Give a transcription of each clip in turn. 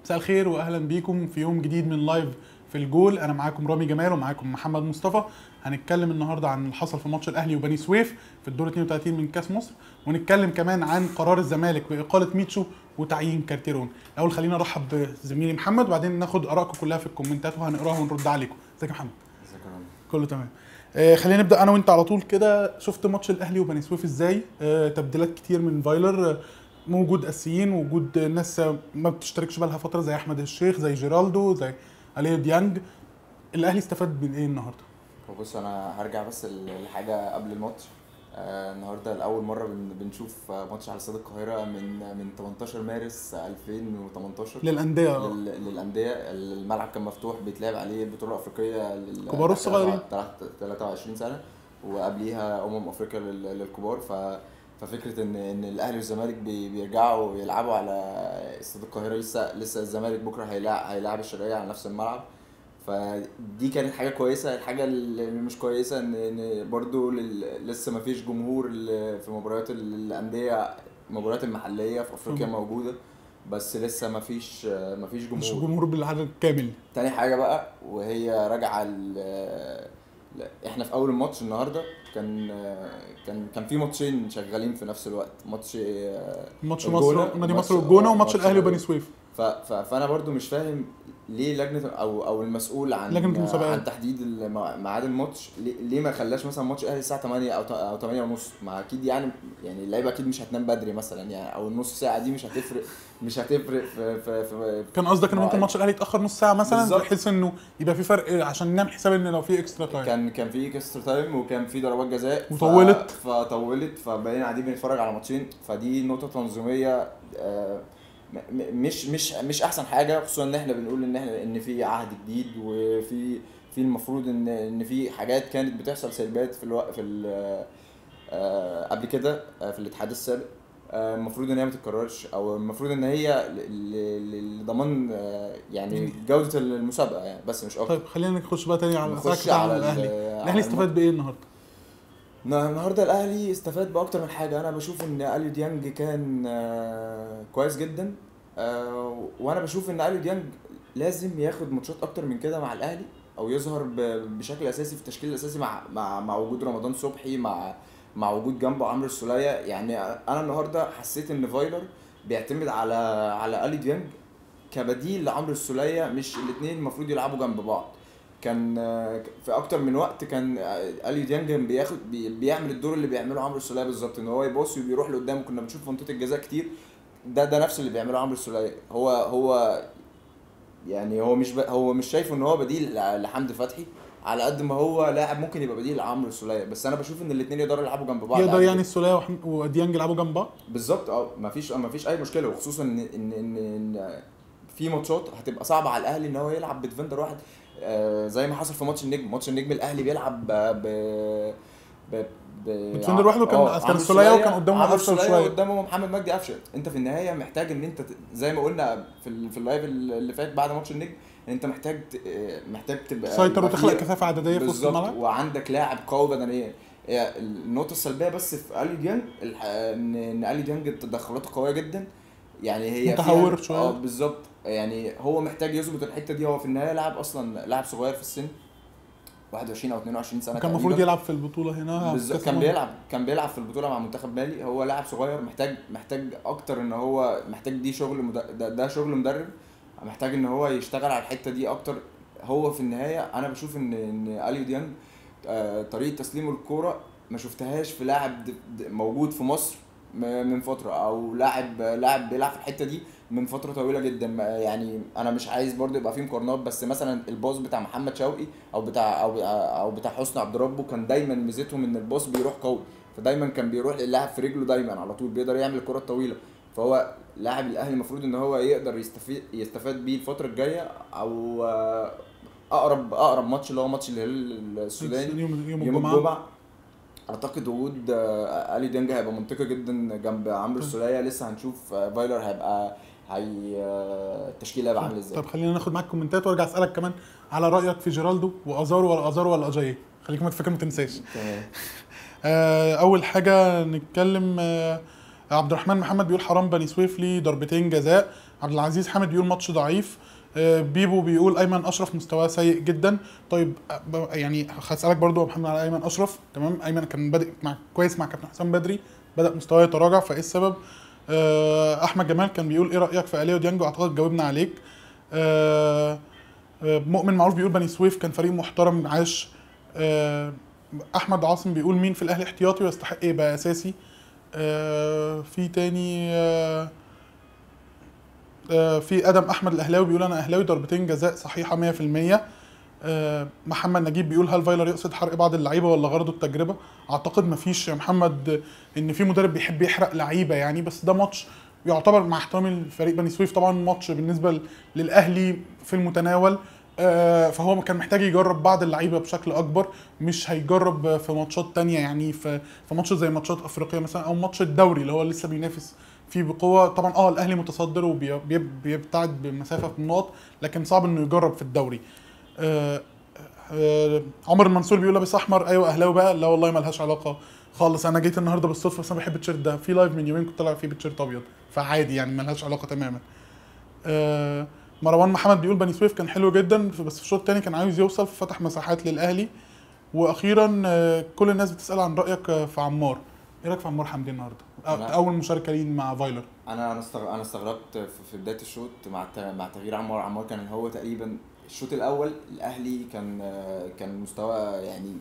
مساء الخير واهلا بيكم في يوم جديد من لايف في الجول انا معاكم رامي جمال ومعاكم محمد مصطفى هنتكلم النهارده عن اللي حصل في ماتش الاهلي وبني سويف في الدور 32 من كاس مصر ونتكلم كمان عن قرار الزمالك باقاله ميتشو وتعيين كارتيرون الاول خلينا نرحب بزميلي محمد وبعدين ناخد ارائكم كلها في الكومنتات وهنقراها ونرد عليكم ازيك يا محمد ازيك يا رامي؟ كله تمام آه خلينا نبدا انا وانت على طول كده شفت ماتش الاهلي وبني سويف ازاي آه تبديلات كتير من فايلر آه موجود اساسيين وجود ناس ما بتشتركش بقالها فتره زي احمد الشيخ زي جيرالدو زي اليو ديانج الاهلي استفاد من ايه النهارده هو بص انا هرجع بس ل- لحاجه قبل الماتش آه النهارده لاول مره بن- بنشوف آه، ماتش على استاد القاهره من من 18 مارس 2018 للانديه لل- للانديه الملعب كان مفتوح بيتلعب عليه البطوله الافريقيه لل كبار والصغيرين. تحت 23 سنه وقبليها امم افريقيا لل- للكبار ف ففكره ان ان الاهلي والزمالك بي- بيرجعوا يلعبوا على استاد القاهره لسه لسه الزمالك بكره هيلاعب هيلاعب الشرقيه على نفس الملعب فدي كانت حاجه كويسه الحاجه اللي مش كويسه ان ان برضو لل- لسه ما فيش جمهور ل- في مباريات ال- الانديه المباريات المحليه في افريقيا مم. موجوده بس لسه ما فيش ما فيش مش جمهور جمهور بالعدد الكامل تاني حاجه بقى وهي راجعه ل... ل- احنا في اول الماتش النهارده كان كان كان في ماتشين شغالين في نفس الوقت ماتش ماتش الجونة مصر نادي وماتش- مصر والجونه آه، وماتش ماتش الاهلي ال- وبني سويف ف... ف... فانا برضو مش فاهم ليه لجنه او او المسؤول عن لجنة المسابقات. عن تحديد الم- ميعاد الماتش ليه, ليه ما خلاش مثلا ماتش الاهلي الساعه 8 او ت- او 8 ونص ما اكيد يعني يعني اللعيبه اكيد مش هتنام بدري مثلا يعني او النص ساعه دي مش هتفرق مش هتفرق في في, في كان قصدك ان ممكن مواعيد. ماتش الاهلي يتاخر نص ساعه مثلا بالظبط. بحيث انه يبقى في فرق عشان نعمل حساب ان لو في اكسترا تايم كان كان في اكسترا تايم وكان في ضربات جزاء ف- وطولت. فطولت فبقينا قاعدين بنتفرج على ماتشين فدي نقطه تنظيميه آه، م- م- مش مش مش احسن حاجه خصوصا ان احنا بنقول ان احنا ان في عهد جديد وفي في المفروض ان ان في حاجات كانت بتحصل سلبيات في الوقت في ال- آه، قبل كده آه، في الاتحاد السابق آه، المفروض ان هي ما تتكررش او المفروض ان هي ل- ل- لضمان آه، يعني جوده المسابقه يعني بس مش اكتر طيب خلينا نخش بقى تاني على نخش ساعه كده على على الاهلي ال- على الاهلي استفاد بايه النهارده النا- النهارده الاهلي استفاد باكتر من حاجه انا بشوف ان اليو ديانج كان آه، كويس جدا آه، وانا بشوف ان اليو ديانج لازم ياخد ماتشات اكتر من كده مع الاهلي او يظهر ب- بشكل اساسي في التشكيل الاساسي مع مع مع وجود رمضان صبحي مع مع وجود جنبه عمرو السوليه يعني انا النهارده حسيت ان فايلر بيعتمد على على اليو ديانج كبديل لعمرو السوليه مش الاثنين المفروض يلعبوا جنب بعض كان آه، في اكتر من وقت كان آه، اليو ديانج كان بياخد بي- بيعمل الدور اللي بيعمله عمرو السوليه بالظبط ان هو يباصي وبيروح لقدام كنا بنشوف في منطقه الجزاء كتير ده ده نفس اللي بيعمله عمرو السوليه هو هو يعني هو مش ب... هو مش شايفه ان هو بديل ل- لحمدي فتحي على قد ما هو لاعب ممكن يبقى بديل لعمرو السوليه بس انا بشوف ان الاثنين يقدروا يلعبوا جنب بعض يقدر عادي يعني جدا. السوليه وحم- وديانج يلعبوا جنب بعض بالظبط اه مفيش مفيش اي مشكله وخصوصا ان ان ان, إن في ماتشات هتبقى صعبه على الاهلي ان هو يلعب بديفندر واحد آه زي ما حصل في ماتش النجم ماتش النجم الاهلي بيلعب ب ب ب ب ديفندر لوحده كان- آه، كان عمرو السولية وكان قدامه عمرو أفشل السولية شوية. قدامه محمد مجدي قفشه انت في النهايه محتاج ان انت ت- زي ما قلنا في ال- في اللايف اللي فات بعد ماتش النجم انت محتاج ت- آه، محتاج تبقى تسيطر يبقى وتخلق في- كثافه عدديه في وسط بالظبط الملعب وعندك لاعب قوي بدنيا هي النقطة السلبية بس في الي ديانج الح- ان ان الي ديانج تدخلاته قوية جدا يعني هي متهور فيها- شوية. اه بالظبط يعني هو محتاج يظبط الحتة دي هو في النهاية لاعب اصلا لاعب صغير في السن 21 او 22 سنة كان المفروض تقريباً. يلعب في البطوله هنا في بالظبط كأس كان الأمم. بيلعب كان بيلعب في البطوله مع منتخب مالي هو لاعب صغير محتاج محتاج اكتر ان هو محتاج دي شغل مد... ده, ده شغل مدرب محتاج ان هو يشتغل على الحته دي اكتر هو في النهايه انا بشوف ان ان اليو ديانج آه طريقه تسليمه الكوره ما شفتهاش في لاعب د- د- موجود في مصر م- من فتره او لاعب لاعب بيلعب في الحته دي من فتره طويله جدا ما- يعني انا مش عايز برضو يبقى فيه مقارنات بس مثلا الباص بتاع محمد شوقي او بتاع او او بتاع حسني عبد ربه كان دايما ميزتهم ان الباص بيروح قوي فدايما كان بيروح للاعب في رجله دايما على طول بيقدر يعمل الكره الطويله فهو لاعب الاهلي المفروض ان هو يقدر يستفيد يستفاد بيه الفتره الجايه او آه، اقرب اقرب ماتش اللي هو ماتش الهلال السوداني يوم يوم يوم الجمعه الجمعه اعتقد وجود آه، الي ديانج هيبقى منطقي جدا جنب عمرو السوليه لسه هنشوف آه، فايلر هيبقى هي آه، التشكيله هيبقى عامل ازاي طب خلينا ناخد معاك كومنتات وارجع اسالك كمان على رايك في جيرالدو وازارو ولا ازارو ولا اجاي خليك ما تفكر ما تنساش تمام آه، اول حاجه نتكلم آه، عبد الرحمن محمد بيقول حرام بني سويف لي ضربتين جزاء عبد العزيز حامد بيقول ماتش ضعيف آه، بيبو بيقول ايمن اشرف مستواه سيء جدا طيب آه، ب- يعني هسالك برضو يا محمد على ايمن اشرف تمام ايمن كان بادئ مع كويس مع كابتن حسام بدري بدا مستواه يتراجع فايه السبب آه، احمد جمال كان بيقول ايه رايك في اليو ديانجو اعتقد جاوبنا عليك آه، آه، مؤمن معروف بيقول بني سويف كان فريق محترم عاش آه، احمد عاصم بيقول مين في الاهلي احتياطي ويستحق ايه يبقى اساسي آه، في تاني آه، آه، في ادم احمد الاهلاوي بيقول انا اهلاوي ضربتين جزاء صحيحه 100% آه، محمد نجيب بيقول هل فايلر يقصد حرق بعض اللعيبه ولا غرضه التجربه اعتقد مفيش يا محمد ان في مدرب بيحب يحرق لعيبه يعني بس ده ماتش يعتبر مع احترامي لفريق بني سويف طبعا ماتش بالنسبه ل- للاهلي في المتناول آه، فهو كان محتاج يجرب بعض اللعيبه بشكل اكبر مش هيجرب في ماتشات تانية يعني في في ماتش زي ماتشات افريقيا مثلا او ماتش الدوري اللي هو لسه بينافس فيه بقوه طبعا اه الاهلي متصدر وبيبتعد بمسافه في النقط لكن صعب انه يجرب في الدوري آه، آه، عمر المنصور بيقول لابس احمر ايوه اهلاوي بقى لا والله ملهاش علاقه خالص انا جيت النهارده بالصدفه بس انا بحب التيشيرت ده في لايف من يومين كنت طالع فيه بالتيشيرت ابيض فعادي يعني ملهاش علاقه تماما آه، مروان محمد بيقول بني سويف كان حلو جدا بس في الشوط الثاني كان عايز يوصل ففتح مساحات للاهلي واخيرا آه، كل الناس بتسال عن رايك آه، في عمار ايه رايك في عمار حمدي النهارده أو- أنا- اول مشاركه ليه مع فايلر انا انا استغ... انا استغربت في في بدايه الشوط مع الت... مع تغيير عمار عمار كان هو تقريبا الشوط الاول الاهلي كان كان مستوى يعني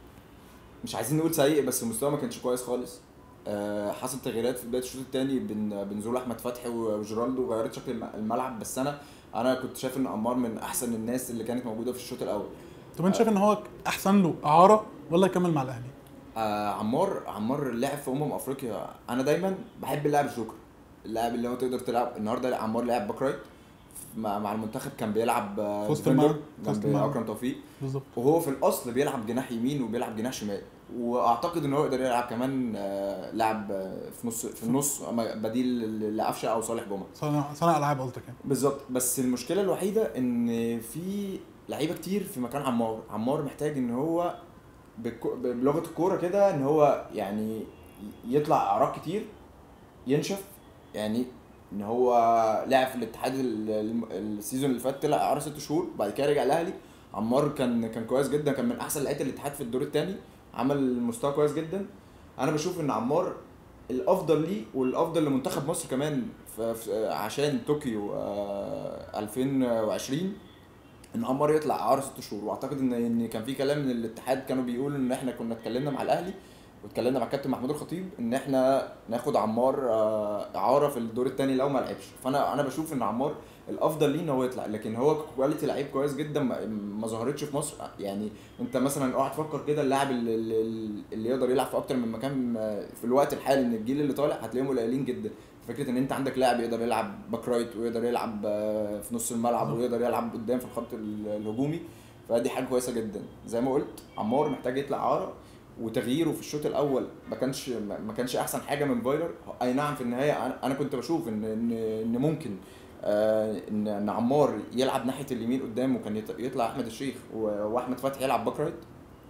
مش عايزين نقول سيء بس المستوى ما كانش كويس خالص آه، حصل تغييرات في بدايه الشوط الثاني بين بنزول احمد فتحي وجيرالدو غيرت شكل الم- الملعب بس انا انا كنت شايف ان عمار من احسن الناس اللي كانت موجوده في الشوط الاول طب انت شايف ان هو احسن له اعاره ولا يكمل مع الاهلي آه عمار عمار لعب في امم افريقيا انا دايما بحب اللاعب الجوكر اللاعب اللي هو تقدر تلعب النهارده عمار لعب باك رايت مع, مع المنتخب كان بيلعب آه، في وسط ديفندر الملعب. في وسط جنب الملعب. اكرم توفيق بالظبط وهو في الاصل بيلعب جناح يمين وبيلعب جناح شمال واعتقد ان هو يقدر يلعب كمان آه، لاعب آه، في نص في النص أما بديل لقفشه او صالح جمعه صانع صانع العاب قصدك يعني بالظبط بس المشكله الوحيده ان في لعيبه كتير في مكان عمار عمار محتاج ان هو بالكو- بلغه الكوره كده ان هو يعني يطلع اعراض كتير ينشف يعني ان هو لعب في الاتحاد ال- الم- السيزون اللي فات طلع اعاره ست شهور بعد كده رجع الاهلي عمار كان كان كويس جدا كان من احسن لعيبه الاتحاد في الدور الثاني عمل مستوى كويس جدا انا بشوف ان عمار الافضل ليه والافضل لمنتخب مصر كمان في في عشان طوكيو آه، 2020 ان عمار يطلع اعاره ست شهور واعتقد ان ان كان في كلام من الاتحاد كانوا بيقولوا ان احنا كنا اتكلمنا مع الاهلي واتكلمنا مع الكابتن محمود الخطيب ان احنا ناخد عمار آه، اعاره في الدور الثاني لو ما لعبش فانا انا بشوف ان عمار الافضل ليه ان هو يطلع لكن هو كواليتي لعيب كويس جدا ما, ما ظهرتش في مصر يعني انت مثلا اقعد تفكر كده اللاعب اللي, اللي, اللي يقدر يلعب في اكتر من مكان آه، في الوقت الحالي من الجيل اللي طالع هتلاقيهم قليلين جدا فكره ان انت عندك لاعب يقدر يلعب باك رايت ويقدر يلعب آه، في نص الملعب بالظبط. ويقدر يلعب قدام في الخط ال- الهجومي فدي حاجه كويسه جدا زي ما قلت عمار محتاج يطلع عاره وتغييره في الشوط الاول ما كانش ما كانش احسن حاجه من فايلر اي نعم في النهايه أنا- انا كنت بشوف ان ان ان ممكن آه، ان ان عمار يلعب ناحيه اليمين قدام وكان يط- يطلع احمد الشيخ و- واحمد فتحي يلعب باك رايت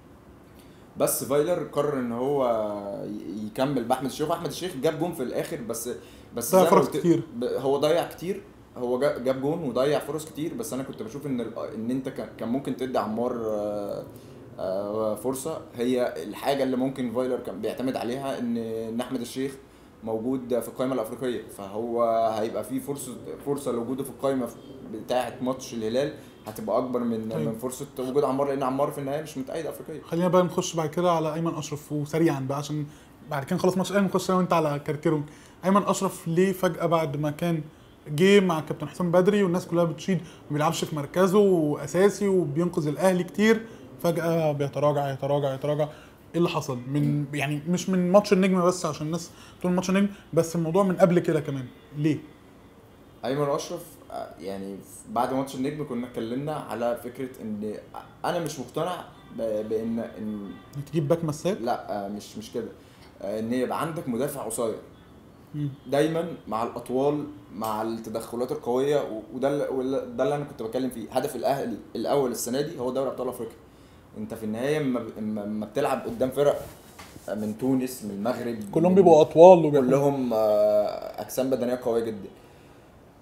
بس فايلر قرر ان هو ي- يكمل باحمد الشيخ واحمد الشيخ جاب جون في الاخر بس بس ضيع زي ما فرص قلت- كتير. ب- هو ضيع كتير هو جا- جاب جون وضيع فرص كتير بس انا كنت بشوف ان ال- ان انت كان كان ممكن تدي عمار آه، آه، فرصه هي الحاجه اللي ممكن فايلر كان بيعتمد عليها ان ان احمد الشيخ موجود في القائمه الافريقيه فهو هيبقى في فرصه فرصه لوجوده في القائمه بتاعه ماتش الهلال هتبقى اكبر من طيب. من فرصه وجود عمار لان عمار في النهايه مش متأيد افريقيا خلينا بقى نخش بعد كده على ايمن اشرف وسريعا بقى عشان بعد كده نخلص ماتش الاهلي نخش انا وانت على كارتيرون ايمن اشرف ليه فجاه بعد ما كان جه مع كابتن حسام بدري والناس كلها بتشيد ما بيلعبش في مركزه واساسي وبينقذ الاهلي كتير فجاه بيتراجع يتراجع يتراجع ايه اللي حصل من يعني مش من ماتش النجم بس عشان الناس تقول ماتش النجم بس الموضوع من قبل كده كمان ليه ايمن اشرف آه، يعني بعد ماتش النجم كنا اتكلمنا على فكره ان انا مش مقتنع ب- بان ان انك تجيب باك مساك لا آه، مش مش كده آه، ان يبقى عندك مدافع قصير مم. دايما مع الاطوال مع التدخلات القويه و- وده اللي- وده اللي انا كنت بتكلم فيه هدف الاهلي الاول السنه دي هو دوري ابطال افريقيا انت في النهايه لما ب- لما لما بتلعب قدام فرق من تونس من المغرب كلهم من- بيبقوا اطوال وبيبقوا كلهم آه، اجسام بدنيه قويه جدا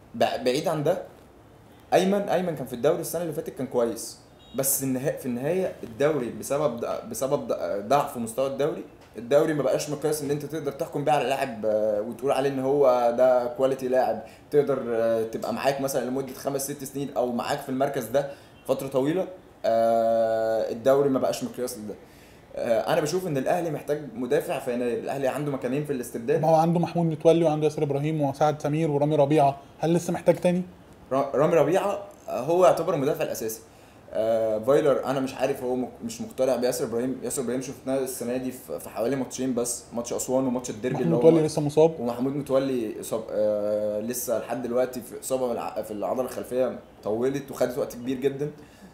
بع- بعيد عن ده ايمن ايمن كان في الدوري السنه اللي فاتت كان كويس بس النها... في النهايه الدوري بسبب د- بسبب ض- ضعف مستوى الدوري الدوري ما بقاش مقياس ان انت تقدر تحكم بيه على لاعب آه، وتقول عليه ان هو ده كواليتي لاعب تقدر آه، تبقى معاك مثلا لمده خمس ست سنين او معاك في المركز ده فتره طويله آه، الدوري ما بقاش مقياس لده آه، انا بشوف ان الاهلي محتاج مدافع في يناير الاهلي عنده مكانين في الاستبداد ما هو عنده محمود متولي وعنده ياسر ابراهيم وسعد سمير ورامي ربيعه هل لسه محتاج تاني؟ را- رامي ربيعه آه، هو يعتبر المدافع الاساسي آه فايلر انا مش عارف هو مك- مش مقتنع بياسر ابراهيم ياسر ابراهيم شفناه السنه دي في في حوالي ماتشين بس ماتش اسوان وماتش الديربي محمود اللي متولي هو لسه مصاب ومحمود متولي إصاب آه لسه لحد دلوقتي في اصابه من الع- في العضله الخلفيه طولت وخدت وقت كبير جدا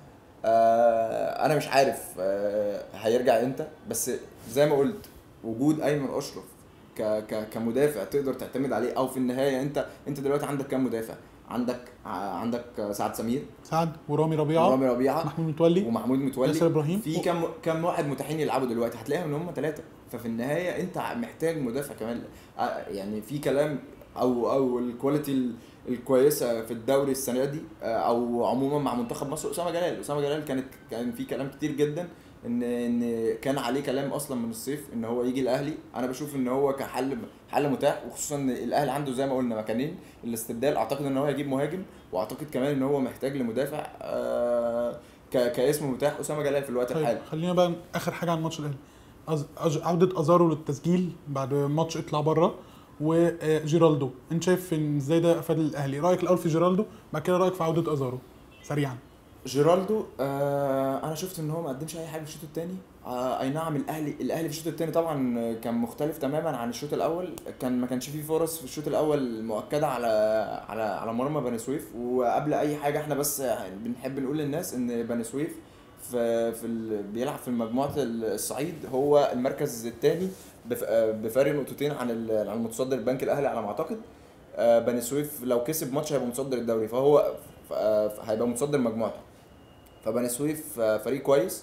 آه انا مش عارف آه هيرجع امتى بس زي ما قلت وجود ايمن اشرف ك ك كمدافع تقدر تعتمد عليه او في النهايه انت انت دلوقتي عندك كام مدافع عندك ع- عندك سعد سمير سعد ورامي ربيعه ورامي ربيعه محمود متولي ومحمود متولي ياسر إبراهيم. في كام كام واحد متاحين يلعبوا دلوقتي هتلاقيهم ان هم ثلاثه ففي النهايه انت محتاج مدافع كمان آه، يعني في كلام او او الكواليتي ال- الكويسه في الدوري السنه دي آه، او عموما مع منتخب مصر اسامه جلال اسامه جلال كانت كان في كلام كتير جدا ان ان كان عليه كلام اصلا من الصيف ان هو يجي الاهلي انا بشوف ان هو كحل حل متاح وخصوصا ان الاهلي عنده زي ما قلنا مكانين الاستبدال اعتقد ان هو هيجيب مهاجم واعتقد كمان ان هو محتاج لمدافع آه ك- كاسم متاح اسامه جلال في الوقت طيب الحالي خلينا بقى اخر حاجه عن ماتش الاهلي أز... أج... عوده ازارو للتسجيل بعد ماتش اطلع بره وجيرالدو انت شايف ان ازاي ده افاد الاهلي رايك الاول في جيرالدو بعد كده رايك في عوده ازارو سريعا جيرالدو آه انا شفت ان هو ما قدمش اي حاجه في الشوط الثاني آه اي نعم الاهلي الاهلي في الشوط الثاني طبعا كان مختلف تماما عن الشوط الاول كان ما كانش فيه فرص في الشوط الاول مؤكده على على على مرمى بني سويف وقبل اي حاجه احنا بس بنحب نقول للناس ان بني سويف في في ال... بيلعب في مجموعه الصعيد هو المركز الثاني بف... آه، بفارق نقطتين عن ال... عن المتصدر البنك الاهلي على ما اعتقد آه، بني سويف لو كسب ماتش هيبقى متصدر الدوري فهو ف- آه، هيبقى متصدر مجموعته فبني سويف آه، فريق كويس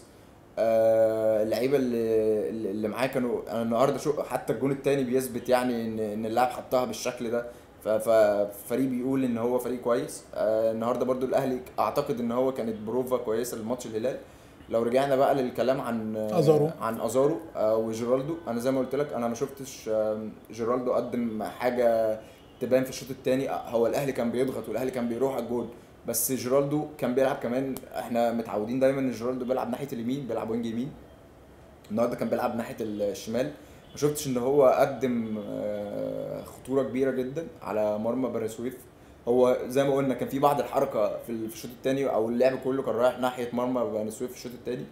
آه، اللعيبه اللي اللي معاه كانوا انا النهارده شو حتى الجون الثاني بيثبت يعني ان ان اللاعب حطها بالشكل ده ف- ففريق بيقول ان هو فريق كويس آه، النهارده برضو الاهلي اعتقد ان هو كانت بروفا كويسه لماتش الهلال لو رجعنا بقى للكلام عن آه، أزارو. عن ازارو آه، وجيرالدو انا زي ما قلت لك انا ما شفتش آه، جيرالدو قدم حاجه تبان في الشوط الثاني هو الاهلي كان بيضغط والاهلي كان بيروح على الجول بس جيرالدو كان بيلعب كمان احنا متعودين دايما ان جيرالدو بيلعب ناحيه اليمين بيلعب وينج يمين النهارده كان بيلعب ناحيه الشمال ما شفتش ان هو قدم آه، خطوره كبيره جدا على مرمى بني سويف هو زي ما قلنا كان في بعض الحركه في ال- في الشوط الثاني او اللعب كله كان رايح ناحيه مرمى بني سويف في الشوط الثاني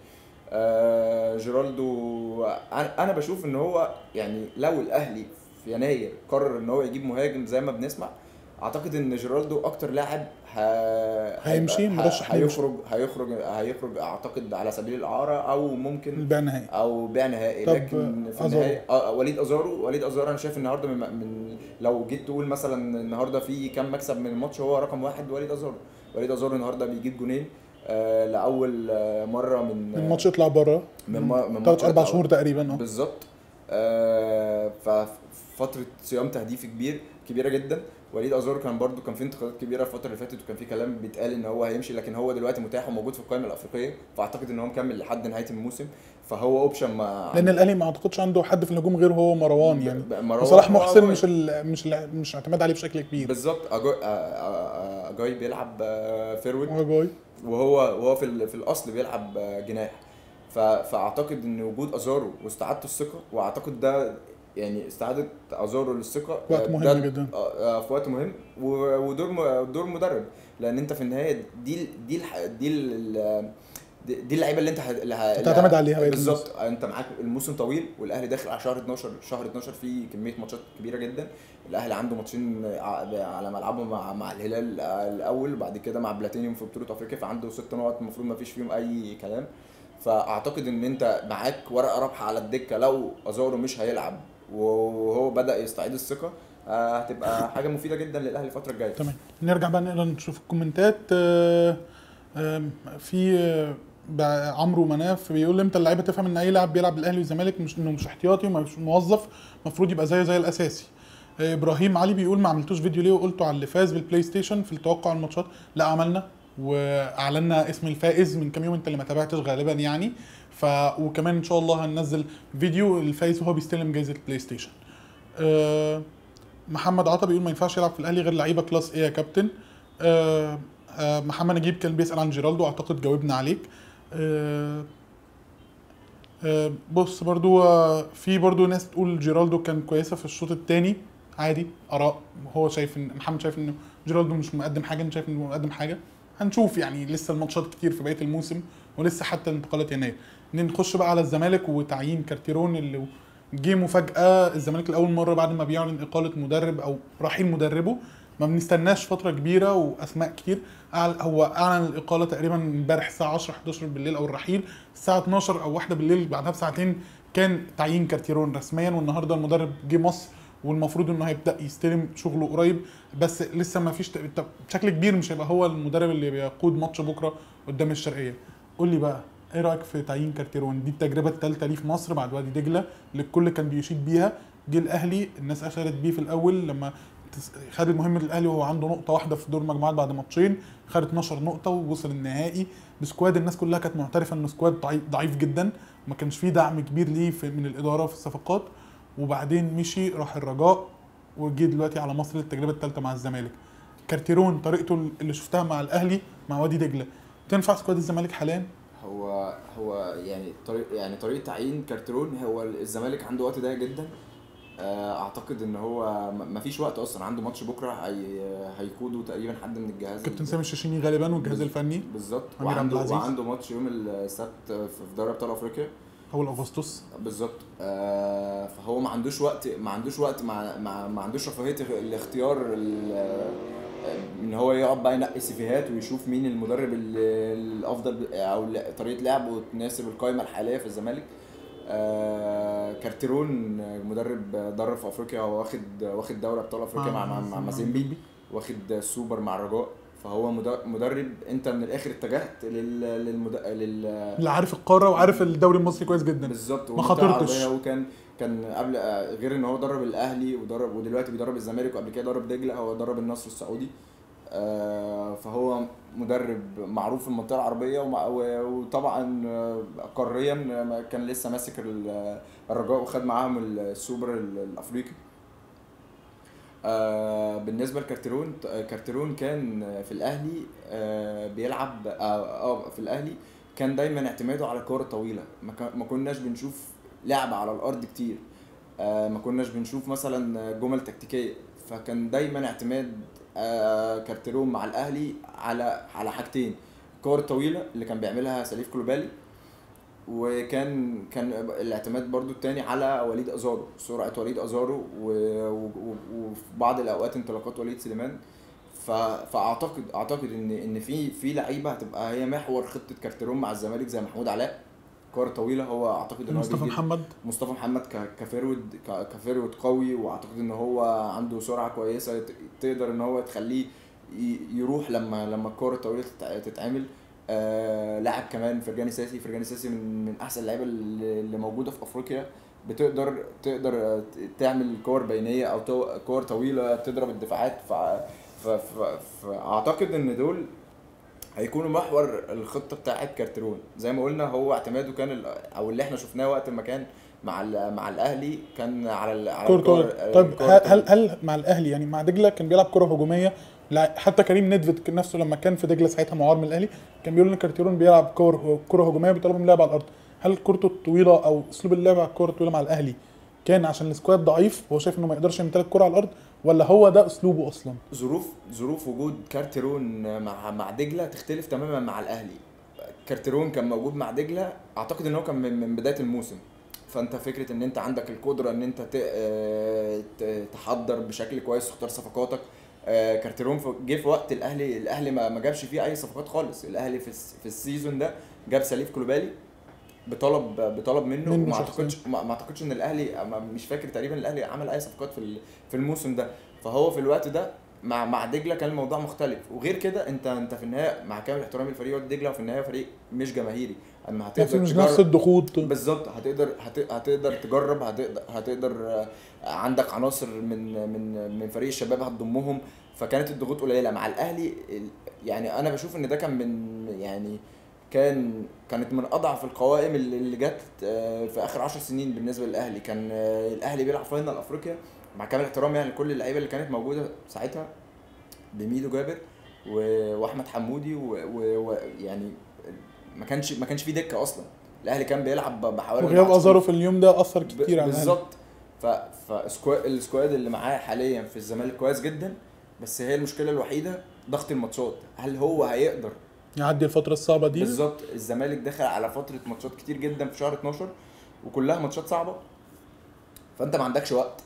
آه جيرالدو انا أنا بشوف ان هو يعني لو الاهلي في يناير قرر ان هو يجيب مهاجم زي ما بنسمع اعتقد ان جيرالدو اكتر لاعب ه... هيمشي، هيبقى- مرشح إنه يمشي. هيخرج هيخرج هيخرج اعتقد على سبيل الاعاره او ممكن البيع النهائي او بيع نهائي طب، لكن في أزارو. النهايه آه، وليد ازارو وليد ازارو انا شايف النهارده من, من لو جيت تقول مثلا النهارده في كام مكسب من الماتش هو رقم واحد وليد ازارو وليد ازارو النهارده بيجيب جونين آه لاول آه، مره من من ماتش يطلع بره من ما- من ثلاث ماتش اربع يطلع شهور تقريبا اه بالظبط آه ففتره صيام تهديفي كبير كبيره جدا وليد ازارو كان برضو كان في انتقادات كبيره الفتره اللي فاتت وكان في كلام بيتقال ان هو هيمشي لكن هو دلوقتي متاح وموجود في القائمه الافريقيه فاعتقد ان هو مكمل لحد نهايه الموسم فهو اوبشن مع لان الاهلي ما اعتقدش عنده حد في الهجوم غير هو مروان يعني ب- مروان وصلاح محسن وأجاي. مش ال... مش ال... مش اعتماد عليه بشكل كبير بالظبط أجاي- آه، آه، اجاي بيلعب آه، فيرود وجاي وهو وهو في ال- في الاصل بيلعب آه، جناح ف- فاعتقد ان وجود ازارو واستعادته الثقه واعتقد ده يعني استعاده ازارو للثقه وقت آه، مهم ده- جدا. آه، آه، في وقت مهم و- ودور م- دور مدرب لان انت في النهايه دي دي الح- دي ال- دي دي اللعيبه اللي انت ه- اللي ه- اللي تعتمد ه- عليها بقية بالظبط انت معاك الموسم طويل والاهلي داخل على شهر 12 شهر 12 فيه كميه ماتشات كبيره جدا الاهلي عنده ماتشين ع- على ملعبه مع مع الهلال الاول بعد كده مع بلاتينيوم في بطوله افريقيا فعنده ست نقط المفروض ما فيش فيهم اي كلام فاعتقد ان انت معاك ورقه رابحه على الدكه لو ازارو مش هيلعب وهو بدا يستعيد الثقه آه، هتبقى حاجه مفيده جدا للاهلي الفتره الجايه تمام نرجع بقى نقدر نشوف الكومنتات آه، آم، في آه، بقى عمرو مناف بيقول امتى اللعيبه تفهم ان اي لاعب بيلعب الاهلي والزمالك مش انه مش احتياطي ومش موظف المفروض يبقى زيه زي الاساسي آه، ابراهيم علي بيقول ما عملتوش فيديو ليه وقلتوا على اللي فاز بالبلاي ستيشن في التوقع الماتشات لا عملنا واعلنا اسم الفائز من كام يوم انت اللي ما تابعتش غالبا يعني ف وكمان ان شاء الله هننزل فيديو الفايز وهو بيستلم جائزه البلاي ستيشن آه، محمد عطا بيقول ما ينفعش يلعب في الاهلي غير لعيبه كلاس ايه يا كابتن آه، آه، محمد نجيب كان بيسال عن جيرالدو اعتقد جاوبنا عليك آه، آه، بص برضو آه، في برضو ناس تقول جيرالدو كان كويسه في الشوط الثاني عادي اراء هو شايف ان محمد شايف انه جيرالدو مش مقدم حاجه انت شايف انه مقدم حاجه هنشوف يعني لسه الماتشات كتير في بقيه الموسم ولسه حتى انتقالات يناير نخش بقى على الزمالك وتعيين كارتيرون اللي جه مفاجاه الزمالك لاول مره بعد ما بيعلن اقاله مدرب او رحيل مدربه ما بنستناش فتره كبيره واسماء كتير أعل- هو اعلن الاقاله تقريبا امبارح الساعه 10 11 بالليل او الرحيل الساعه 12 او 1 بالليل بعدها بساعتين كان تعيين كارتيرون رسميا والنهارده المدرب جه مصر والمفروض انه هيبدا يستلم شغله قريب بس لسه ما فيش ت- بشكل كبير مش هيبقى هو المدرب اللي بيقود ماتش بكره قدام الشرقيه قول لي بقى ايه رايك في تعيين كارتيرون دي التجربه الثالثه ليه في مصر بعد وادي دجله اللي الكل كان بيشيد بيها جه الاهلي الناس اشارت بيه في الاول لما تس- خد المهمه الاهلي وهو عنده نقطه واحده في دور المجموعات بعد ماتشين خد 12 نقطه ووصل النهائي بسكواد الناس كلها كانت معترفه انه سكواد ضعيف, ضعيف جدا ما كانش فيه دعم كبير ليه في من الاداره في الصفقات وبعدين مشي راح الرجاء وجي دلوقتي على مصر التجربه الثالثه مع الزمالك كارتيرون طريقته اللي شفتها مع الاهلي مع وادي دجله تنفع سكواد الزمالك حاليا هو هو يعني طريق يعني طريقه تعيين كارترون هو الزمالك عنده وقت ضيق جدا آه، اعتقد ان هو م- مفيش وقت اصلا عنده ماتش بكره هي هيقوده تقريبا حد من الجهاز كابتن ال- سامي الشاشيني غالبا والجهاز بز- الفني بالظبط أمير عبد وعنده العزيز. وعنده ماتش يوم السبت في دوري ابطال افريقيا اول اغسطس بالظبط آه فهو ما عندوش وقت ما عندوش وقت مع ما, ما عندوش رفاهيه الاختيار ال- آه، ان هو يقعد بقى ينقي سيفيهات ويشوف مين المدرب ال- الافضل ب- او ل- طريقه لعبه تناسب القائمه الحاليه في الزمالك آه كارتيرون مدرب درب في افريقيا هو واخد واخد دوري ابطال افريقيا مع مع, مع مازيمبي واخد السوبر مع الرجاء فهو مد- مدرب انت من الاخر اتجهت لل للمد... لل اللي عارف القاره وعارف الدوري المصري كويس جدا بالظبط ما والمنطقة خاطرتش. العربية وكان كان قبل آه، غير ان هو درب الاهلي ودرب ودلوقتي بيدرب الزمالك وقبل كده درب دجله هو درب النصر السعودي آه، فهو مدرب معروف في المنطقه العربيه ومع- و- وطبعا آه، قاريا آه، كان لسه ماسك ال- الرجاء وخد معاهم السوبر ال- الافريقي آه بالنسبه لكارتيرون آه، كارتيرون كان في الاهلي آه بيلعب اه, آه في الاهلي كان دايما اعتماده على الكور الطويله ما, كان- ما كناش بنشوف لعب على الارض كتير آه ما كناش بنشوف مثلا جمل تكتيكيه فكان دايما اعتماد آه كارتيرون مع الاهلي على على حاجتين الكور الطويله اللي كان بيعملها سليف كلوبالي وكان كان الاعتماد برضو التاني على وليد ازارو سرعه وليد ازارو و- و- و- وفي بعض الاوقات انطلاقات وليد سليمان ف... فاعتقد اعتقد ان ان في في لعيبه هتبقى هي محور خطه كارتيرون مع الزمالك زي محمود علاء كور طويله هو اعتقد ان هو مصطفى جديد جداً. محمد مصطفى محمد ك- كفيرود ك- كفيرود قوي واعتقد ان هو عنده سرعه كويسه ت- تقدر ان هو تخليه ي- يروح لما لما الكوره الطويله تتع- تتعمل آه لاعب كمان فرجاني ساسي فرجاني ساسي من من احسن اللعيبه اللي اللي موجوده في افريقيا بتقدر تقدر آه، ت- تعمل كور بينيه او تو- كور طويله تضرب الدفاعات ف ف- ف- فاعتقد ان دول هيكونوا محور الخطه بتاعت كارترون زي ما قلنا هو اعتماده كان ال- او اللي احنا شفناه وقت ما كان مع ال- مع الاهلي كان على ال- على كورة الكور- طويلة. طيب الكور هل هل, الطويلة. هل مع الاهلي يعني مع دجله كان بيلعب كره هجوميه لا حتى كريم ندفد نفسه لما كان في دجله ساعتها معار من الاهلي كان بيقول ان كارتيرون بيلعب كور كره هجوميه بيطلب منه لعب على الارض هل كورته الطويله او اسلوب اللعب على الكره الطويله مع الاهلي كان عشان السكواد ضعيف وهو شايف انه ما يقدرش يمتلك كره على الارض ولا هو ده اسلوبه اصلا ظروف ظروف وجود كارتيرون مع مع دجله تختلف تماما مع الاهلي كارتيرون كان موجود مع دجله اعتقد ان هو كان من, من بدايه الموسم فانت فكره ان انت عندك القدره ان انت ت- آه، ت- تحضر بشكل كويس تختار صفقاتك آه، كارتيرون في- جه في وقت الاهلي الاهلي ما ما جابش فيه اي صفقات خالص الاهلي في الس- في السيزون ده جاب سليف كلوبالي بطلب بطلب منه منه وما شخصياً. اعتقدش ما ما اعتقدش ان الاهلي ما- مش فاكر تقريبا الاهلي عمل اي صفقات في ال- في الموسم ده فهو في الوقت ده مع مع دجله كان الموضوع مختلف وغير كده انت انت في النهايه مع كامل احترامي لفريق وادي دجله وفي النهايه فريق مش جماهيري اما ما هتقدر في مش تجرب- نفس الضغوط بالظبط هتقدر هت- هتقدر تجرب هتقدر هتقدر آه، عندك عناصر من من من فريق الشباب هتضمهم فكانت الضغوط قليله مع الاهلي ال- يعني انا بشوف ان ده كان من يعني كان كانت من اضعف القوائم اللي اللي جت آه، في اخر 10 سنين بالنسبه للاهلي كان آه، الاهلي بيلعب فاينل افريقيا مع كامل احترامي يعني لكل اللعيبه اللي كانت موجوده ساعتها بميدو جابر و- واحمد حمودي ويعني ما كانش ما كانش في دكه اصلا الاهلي كان بيلعب ب- بحوالي وغياب أربعة ازارو في اليوم ده اثر ب- كتير على الأهلي. بالظبط ف فالسكواد اللي معاه حاليا في الزمالك كويس جدا بس هي المشكله الوحيده ضغط الماتشات هل هو هيقدر يعدي الفتره الصعبه دي بالظبط الزمالك دخل على فتره ماتشات كتير جدا في شهر 12 وكلها ماتشات صعبه فانت ما عندكش وقت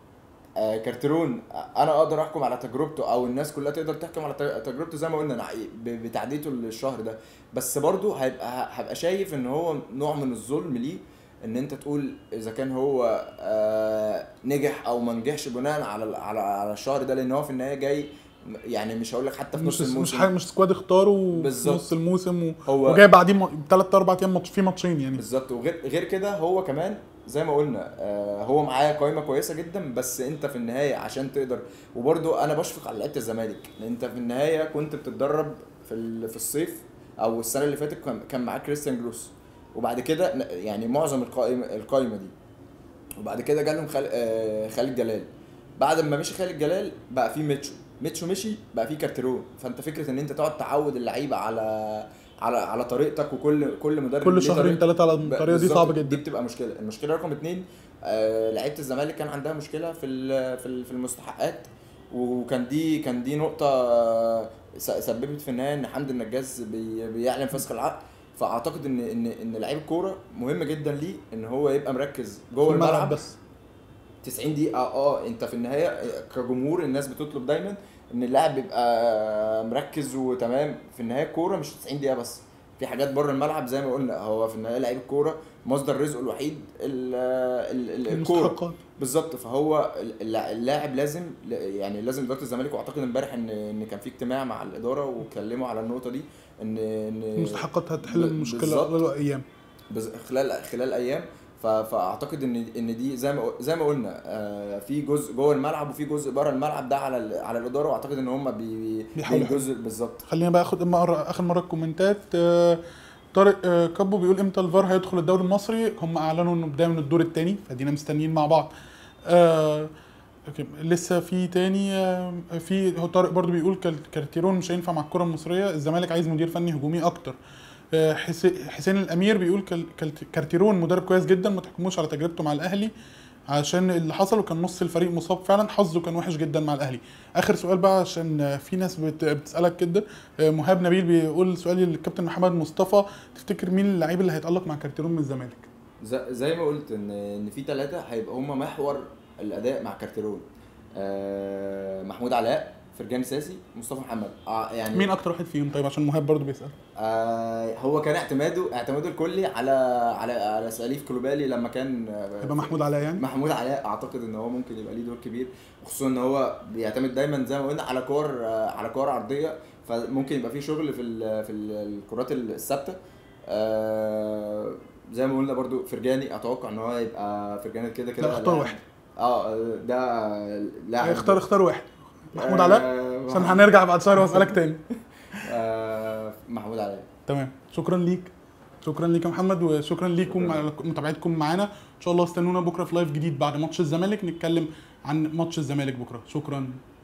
آه كارترون آه، انا اقدر احكم على تجربته او الناس كلها تقدر تحكم على ت- تجربته زي ما قلنا نع- ب- بتعديته الشهر ده بس برضه هيبقى هبقى شايف ان هو نوع من الظلم ليه ان انت تقول اذا كان هو آه نجح او ما نجحش بناء على على على الشهر ده لان هو في النهايه جاي يعني مش هقول لك حتى في مش نص مش الموسم حاجه مش سكواد اختاره في بالظبط. نص الموسم و... هو وجاي بعدين ثلاث اربع ايام ماتش في ماتشين يعني بالظبط وغير غير كده هو كمان زي ما قلنا آه هو معايا قائمه كويسه جدا بس انت في النهايه عشان تقدر وبرده انا بشفق على لعيبه الزمالك لان انت في النهايه كنت بتتدرب في ال- في الصيف او السنه اللي فاتت كان- كان معاك كريستيان جروس وبعد كده ن- يعني معظم القائمه القائمه دي وبعد كده جالهم خال... آه خالد جلال بعد ما مشي خالد جلال بقى في ميتشو ميتشو مشي بقى في كارتيرون فانت فكره ان انت تقعد تعود اللعيبه على على على طريقتك وكل كل مدرب كل ليه شهرين طريقة- ثلاثه على ب- الطريقه دي بالظبط، صعبه دي جدا بتبقى مشكله المشكله رقم اتنين آه لعيبه الزمالك كان عندها مشكله في ال- في ال- في المستحقات وكان دي كان دي نقطه آه، س- سببت في النهايه ان حمدي النجاز بي بيعلن فسخ العقد فاعتقد ان ان ان لعيب الكوره مهم جدا ليه ان هو يبقى مركز في جوه الملعب الملعب بس 90 دقيقة اه انت في النهاية آه، كجمهور الناس بتطلب دايما ان اللاعب يبقى مركز وتمام في النهاية الكورة مش 90 دقيقة بس في حاجات بره الملعب زي ما قلنا هو في النهاية لعيب الكورة مصدر رزقه الوحيد ال- ال- ال- الكورة المستحقات بالظبط فهو الل- اللاعب لازم يعني لازم اداره الزمالك واعتقد امبارح ان ان كان في اجتماع مع الاداره واتكلموا على النقطه دي ان ان المستحقات هتحل ب- المشكله بالظبط. خلال ايام بز- خلال خلال ايام ف- فاعتقد ان ان دي زي ما زي ما قلنا آه، في جزء جوه الملعب وفي جزء بره الملعب ده على ال- على الاداره واعتقد ان هم بي بيحاولوا جزء بالظبط خلينا بقى اخد مرة اخر مره الكومنتات آه، طارق آه، كابو بيقول امتى الفار هيدخل الدوري المصري هم اعلنوا انه بدايه من الدور الثاني فادينا مستنيين مع بعض آه، أوكي، لسه في تاني آه، في هو طارق برضو بيقول كال- كارتيرون مش هينفع مع الكره المصريه الزمالك عايز مدير فني هجومي اكتر آه، حسي- حسين الامير بيقول كال- كال- كارتيرون مدرب كويس جدا ما تحكموش على تجربته مع الاهلي عشان اللي حصل وكان نص الفريق مصاب فعلا حظه كان وحش جدا مع الاهلي اخر سؤال بقى عشان آه، في ناس بت- بتسالك كده آه، مهاب نبيل بيقول سؤالي للكابتن محمد مصطفى تفتكر مين اللعيب اللي هيتالق مع كارتيرون من الزمالك ز- زي ما قلت ان ان في ثلاثه هيبقى هم محور الاداء مع كارتيرون آه، محمود علاء فرجاني ساسي مصطفى محمد آه، يعني مين اكتر واحد فيهم طيب عشان مهاب برضو بيسال آه هو كان اعتماده اعتماده الكلي على على على سليف كلوبالي لما كان آه، يبقى محمود علاء يعني محمود علاء اعتقد ان هو ممكن يبقى ليه دور كبير وخصوصا ان هو بيعتمد دايما زي ما قلنا على كور آه، على كور عرضيه فممكن يبقى فيه شغل في ال في ال- الكرات الثابته آه، زي ما قلنا برضو فرجاني اتوقع ان هو يبقى فرجاني كده كده لا اختار لاعب- واحد اه ده لاعب اختار اختار واحد محمود آه، علاء عشان هنرجع بعد شهر واسالك تاني آه، محمود علاء تمام شكرا ليك شكرا ليك يا محمد وشكرا ليكم شكراً. على متابعتكم معانا ان شاء الله استنونا بكره في لايف جديد بعد ماتش الزمالك نتكلم عن ماتش الزمالك بكره شكرا